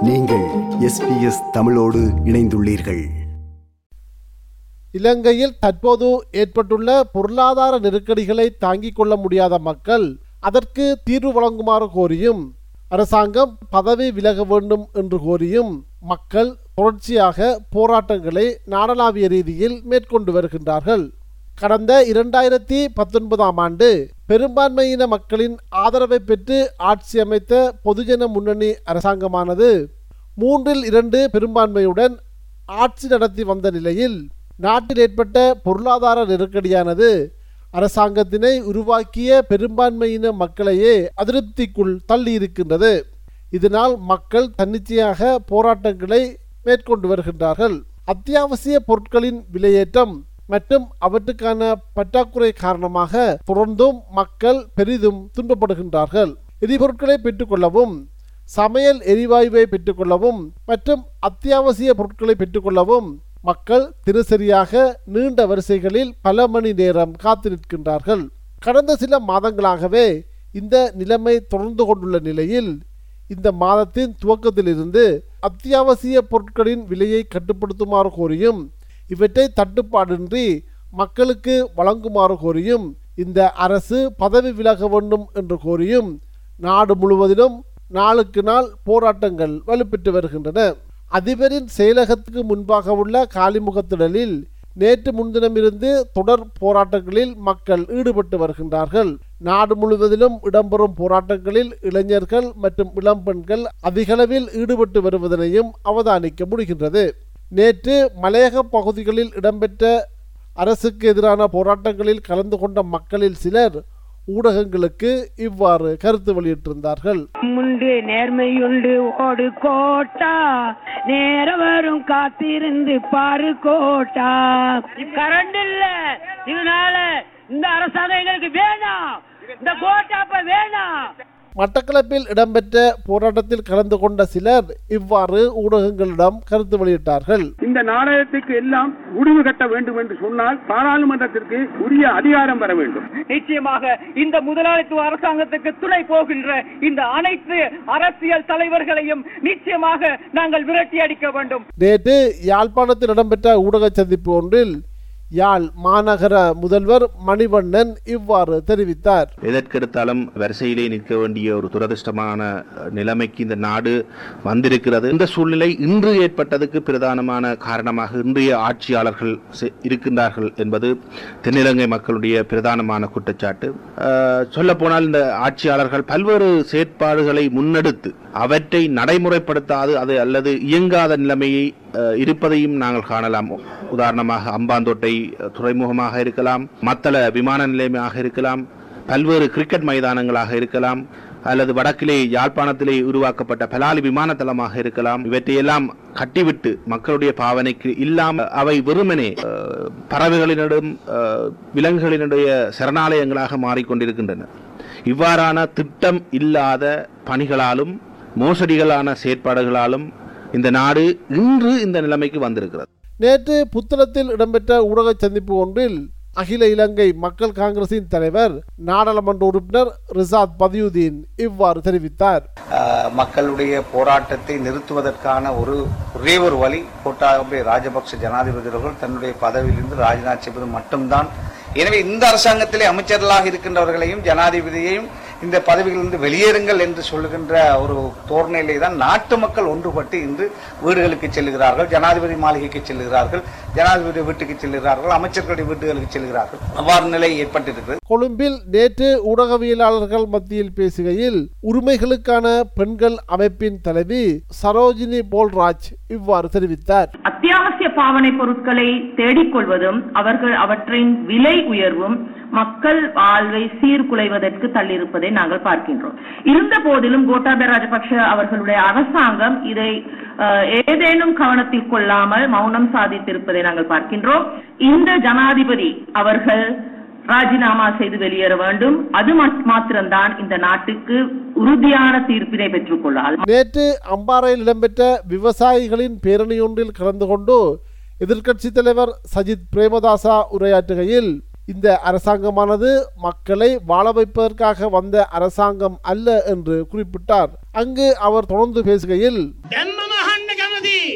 நீங்கள் எஸ்பிஎஸ் தமிழோடு இணைந்துள்ளீர்கள் இலங்கையில் தற்போது ஏற்பட்டுள்ள பொருளாதார நெருக்கடிகளை தாங்கிக் கொள்ள முடியாத மக்கள் அதற்கு தீர்வு வழங்குமாறு கோரியும் அரசாங்கம் பதவி விலக வேண்டும் என்று கோரியும் மக்கள் தொடர்ச்சியாக போராட்டங்களை நாடளாவிய ரீதியில் மேற்கொண்டு வருகின்றார்கள் கடந்த இரண்டாயிரத்தி பத்தொன்பதாம் ஆண்டு பெரும்பான்மையின மக்களின் ஆதரவை பெற்று ஆட்சி அமைத்த பொதுஜன முன்னணி அரசாங்கமானது மூன்றில் இரண்டு பெரும்பான்மையுடன் ஆட்சி நடத்தி வந்த நிலையில் நாட்டில் ஏற்பட்ட பொருளாதார நெருக்கடியானது அரசாங்கத்தினை உருவாக்கிய பெரும்பான்மையின மக்களையே அதிருப்திக்குள் தள்ளியிருக்கின்றது இதனால் மக்கள் தன்னிச்சையாக போராட்டங்களை மேற்கொண்டு வருகின்றார்கள் அத்தியாவசிய பொருட்களின் விலையேற்றம் மற்றும் அவற்றுக்கான பற்றாக்குறை காரணமாக தொடர்ந்தும் மக்கள் பெரிதும் துன்பப்படுகின்றார்கள் எரிபொருட்களை பெற்றுக்கொள்ளவும் சமையல் எரிவாயுவை பெற்றுக்கொள்ளவும் மற்றும் அத்தியாவசிய பொருட்களை பெற்றுக்கொள்ளவும் மக்கள் தினசரியாக நீண்ட வரிசைகளில் பல மணி நேரம் காத்து நிற்கின்றார்கள் கடந்த சில மாதங்களாகவே இந்த நிலைமை தொடர்ந்து கொண்டுள்ள நிலையில் இந்த மாதத்தின் துவக்கத்திலிருந்து அத்தியாவசிய பொருட்களின் விலையை கட்டுப்படுத்துமாறு கோரியும் இவற்றை தட்டுப்பாடின்றி மக்களுக்கு வழங்குமாறு கோரியும் இந்த அரசு பதவி விலக வேண்டும் என்று கோரியும் நாடு முழுவதிலும் நாளுக்கு நாள் போராட்டங்கள் வலுப்பெற்று வருகின்றன அதிபரின் செயலகத்துக்கு முன்பாக உள்ள காலிமுகத்திடலில் நேற்று முன்தினமிருந்து தொடர் போராட்டங்களில் மக்கள் ஈடுபட்டு வருகின்றார்கள் நாடு முழுவதிலும் இடம்பெறும் போராட்டங்களில் இளைஞர்கள் மற்றும் இளம்பெண்கள் அதிகளவில் ஈடுபட்டு வருவதனையும் அவதானிக்க முடிகின்றது நேற்று மலையக பகுதிகளில் இடம்பெற்ற அரசுக்கு எதிரான போராட்டங்களில் கலந்து கொண்ட மக்களில் சிலர் ஊடகங்களுக்கு இவ்வாறு கருத்து வெளியிட்டிருந்தார்கள் உண்டு நேர்மையுண்டு ஓடு கோட்டா நேர வரும் காத்திருந்து பாரு கோட்டா கரண்ட் இல்ல இதனால இந்த அரசாங்கம் எங்களுக்கு வேணாம் இந்த கோட்டா அப்ப வேணாம் மட்டக்களப்பில் இடம்பெற்ற போராட்டத்தில் கலந்து கொண்ட சிலர் இவ்வாறு ஊடகங்களிடம் கருத்து வெளியிட்டார்கள் இந்த நாடகத்துக்கு எல்லாம் முடிவு கட்ட வேண்டும் என்று சொன்னால் பாராளுமன்றத்திற்கு உரிய அதிகாரம் வர வேண்டும் நிச்சயமாக இந்த முதலாளித்துவ அரசாங்கத்துக்கு துணை போகின்ற இந்த அனைத்து அரசியல் தலைவர்களையும் நிச்சயமாக நாங்கள் விரட்டி அடிக்க வேண்டும் நேற்று யாழ்ப்பாணத்தில் இடம்பெற்ற ஊடக சந்திப்பு ஒன்றில் யாழ் மாநகர முதல்வர் மணிவண்ணன் இவ்வாறு தெரிவித்தார் எதற்கெடுத்தாலும் வரிசையிலே நிற்க வேண்டிய ஒரு துரதிர்ஷ்டமான நிலைமைக்கு இந்த நாடு வந்திருக்கிறது இந்த சூழ்நிலை இன்று ஏற்பட்டதுக்கு பிரதானமான காரணமாக இன்றைய ஆட்சியாளர்கள் இருக்கின்றார்கள் என்பது தென்னிலங்கை மக்களுடைய பிரதானமான குற்றச்சாட்டு சொல்ல போனால் இந்த ஆட்சியாளர்கள் பல்வேறு செயற்பாடுகளை முன்னெடுத்து அவற்றை நடைமுறைப்படுத்தாது அது அல்லது இயங்காத நிலைமையை இருப்பதையும் நாங்கள் காணலாம் உதாரணமாக அம்பாந்தோட்டை துறைமுகமாக இருக்கலாம் மத்தள விமான நிலையமாக இருக்கலாம் பல்வேறு கிரிக்கெட் மைதானங்களாக இருக்கலாம் அல்லது வடக்கிலே யாழ்ப்பாணத்திலே உருவாக்கப்பட்ட பலாலி விமான தளமாக இருக்கலாம் இவற்றையெல்லாம் கட்டிவிட்டு மக்களுடைய பாவனைக்கு இல்லாமல் அவை வெறுமனே பறவைகளினிடம் விலங்குகளினுடைய சரணாலயங்களாக மாறிக்கொண்டிருக்கின்றன இவ்வாறான திட்டம் இல்லாத பணிகளாலும் மோசடிகளான செயற்பாடுகளாலும் இந்த நாடு இன்று இந்த நிலைமைக்கு வந்திருக்கிறது நேற்று புத்தளத்தில் இடம்பெற்ற ஊடக சந்திப்பு ஒன்றில் அகில இலங்கை மக்கள் காங்கிரசின் தலைவர் நாடாளுமன்ற உறுப்பினர் ரிசாத் பதியுதீன் இவ்வாறு தெரிவித்தார் மக்களுடைய போராட்டத்தை நிறுத்துவதற்கான ஒரு ஒரே ஒரு வழி கோட்டாபய ராஜபக்ச ஜனாதிபதி அவர்கள் தன்னுடைய பதவியிலிருந்து ராஜினாமா செய்வது மட்டும்தான் எனவே இந்த அரசாங்கத்திலே அமைச்சர்களாக இருக்கின்றவர்களையும் ஜனாதிபதியையும் இந்த பதவிகளிலிருந்து வெளியேறுங்கள் என்று சொல்லுகின்ற ஒரு தோரணையிலே தான் நாட்டு மக்கள் ஒன்றுபட்டு இன்று வீடுகளுக்கு செல்லுகிறார்கள் ஜனாதிபதி மாளிகைக்கு செல்லுகிறார்கள் ஜனாதிபதி வீட்டுக்கு செல்லுகிறார்கள் அமைச்சர்களுடைய வீட்டுகளுக்கு செல்கிறார்கள் அவ்வாறு நிலை ஏற்பட்டிருக்கிறது கொழும்பில் நேற்று ஊடகவியலாளர்கள் மத்தியில் பேசுகையில் உரிமைகளுக்கான பெண்கள் அமைப்பின் தலைவி சரோஜினி போல்ராஜ் இவ்வாறு தெரிவித்தார் அத்தியாவசிய பாவனை பொருட்களை தேடிக்கொள்வதும் அவர்கள் அவற்றின் விலை உயர்வும் மக்கள் வாழ்வை சீர்குலைவதற்கு தள்ளியிருப்பதை நாங்கள் பார்க்கின்றோம் இருந்த போதிலும் கோட்டாபய ராஜபக்ஷ அவர்களுடைய அரசாங்கம் இதை ஏதேனும் கவனத்தில் கொள்ளாமல் மௌனம் சாதித்திருப்பதை நாங்கள் பார்க்கின்றோம் இந்த ஜனாதிபதி அவர்கள் ராஜினாமா செய்து வெளியேற வேண்டும் அது மாத்திரம்தான் இந்த நாட்டுக்கு உறுதியான தீர்ப்பினை பெற்றுக் கொள்ளால் நேற்று அம்பாறையில் இடம்பெற்ற விவசாயிகளின் பேரணியொன்றில் கலந்து கொண்டு எதிர்க்கட்சித் தலைவர் சஜித் பிரேமதாசா உரையாற்றுகையில் இந்த அரசாங்கமானது மக்களை வாழ வைப்பதற்காக வந்த அரசாங்கம் அல்ல என்று குறிப்பிட்டார் அங்கு அவர் தொடர்ந்து பேசுகையில் දැම්ම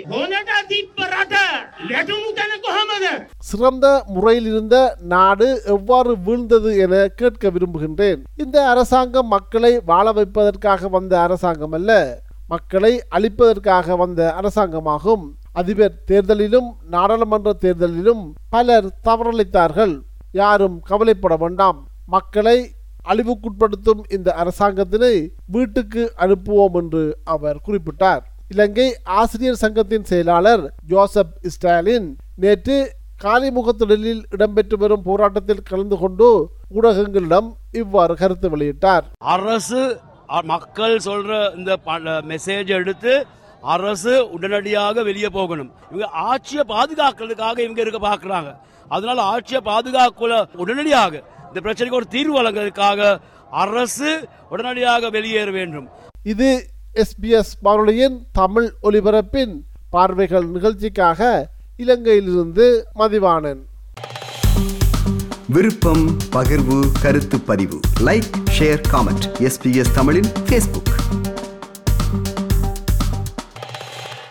හොනට තිප්ප රට නැටුණු තැන කොහමද சிறந்த முறையில் இருந்த நாடு எவ்வாறு வீழ்ந்தது என கேட்க விரும்புகின்றேன் இந்த அரசாங்கம் மக்களை வாழ வைப்பதற்காக வந்த அரசாங்கம் அல்ல மக்களை அழிப்பதற்காக வந்த அரசாங்கமாகும் அதிபர் தேர்தலிலும் நாடாளுமன்ற தேர்தலிலும் பலர் தவறளித்தார்கள் யாரும் கவலைப்பட வேண்டாம் மக்களை அழிவுக்குட்படுத்தும் இந்த அரசாங்கத்தினை வீட்டுக்கு அனுப்புவோம் என்று அவர் குறிப்பிட்டார் இலங்கை ஆசிரியர் சங்கத்தின் செயலாளர் ஜோசப் ஸ்டாலின் நேற்று காலிமுகத்திடலில் இடம்பெற்று வரும் போராட்டத்தில் கலந்து கொண்டு ஊடகங்களிடம் இவ்வாறு கருத்து வெளியிட்டார் அரசு அ- மக்கள் சொல்ற இந்த மெசேஜ் எடுத்து அரசு உடனடியாக வெளியே போகணும் இவங்க ஆட்சியை பாதுகாக்கிறதுக்காக இவங்க இருக்க பார்க்கறாங்க அதனால ஆட்சியை பாதுகாக்கல உடனடியாக இந்த பிரச்சனைக்கு ஒரு தீர்வு வழங்குறதுக்காக அரசு உடனடியாக வெளியேற வேண்டும் இது எஸ்பிஎஸ் வானொலியின் தமிழ் ஒலிபரப்பின் பார்வைகள் நிகழ்ச்சிக்காக இலங்கையிலிருந்து மதிவாணன் விருப்பம் பகிர்வு கருத்து பதிவு லைக் ஷேர் காமெண்ட் எஸ்பிஎஸ் தமிழின் ஃபேஸ்புக்